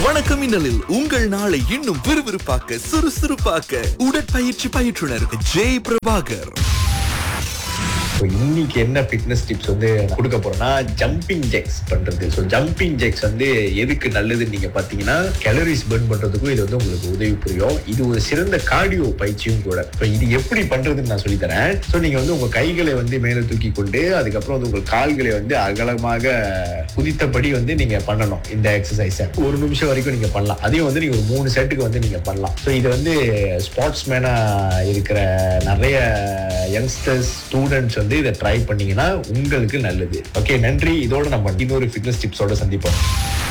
வணக்கம் இன்னலில் உங்கள் நாளை இன்னும் விறுவிறுப்பாக்க சுறுசுறுப்பாக்க உடற்பயிற்சி பயிற்றுனர் ஜெய் பிரபாகர் இப்போ இன்னைக்கு என்ன ஃபிட்னஸ் டிப்ஸ் வந்து நான் கொடுக்க போறேன்னா ஜம்பிங் ஜெக்ஸ் பண்றது ஸோ ஜம்பிங் ஜெக்ஸ் வந்து எதுக்கு நல்லதுன்னு நீங்க பாத்தீங்கன்னா கேலரிஸ் பர்ன் பண்றதுக்கும் இது வந்து உங்களுக்கு உதவி புரியும் இது ஒரு சிறந்த கார்டியோ பயிற்சியும் கூட ஸோ இது எப்படி பண்றதுன்னு நான் சொல்லி தரேன் ஸோ நீங்க வந்து உங்க கைகளை வந்து மேலே தூக்கி கொண்டு அதுக்கப்புறம் வந்து உங்கள் கால்களை வந்து அகலமாக குதித்தபடி வந்து நீங்க பண்ணணும் இந்த எக்ஸசைஸை ஒரு நிமிஷம் வரைக்கும் நீங்க பண்ணலாம் அதையும் வந்து நீங்க ஒரு மூணு செட்டுக்கு வந்து நீங்க பண்ணலாம் ஸோ இது வந்து ஸ்போர்ட்ஸ் மேனா இருக்கிற நிறைய யங்ஸ்டர்ஸ் ஸ்டூடெண்ட்ஸ் வந்து இதை ட்ரை பண்ணீங்கன்னா உங்களுக்கு நல்லது ஓகே நன்றி இதோட நம்ம இன்னொரு ஃபிட்னஸ் டிப்ஸோட சந்திப்போம்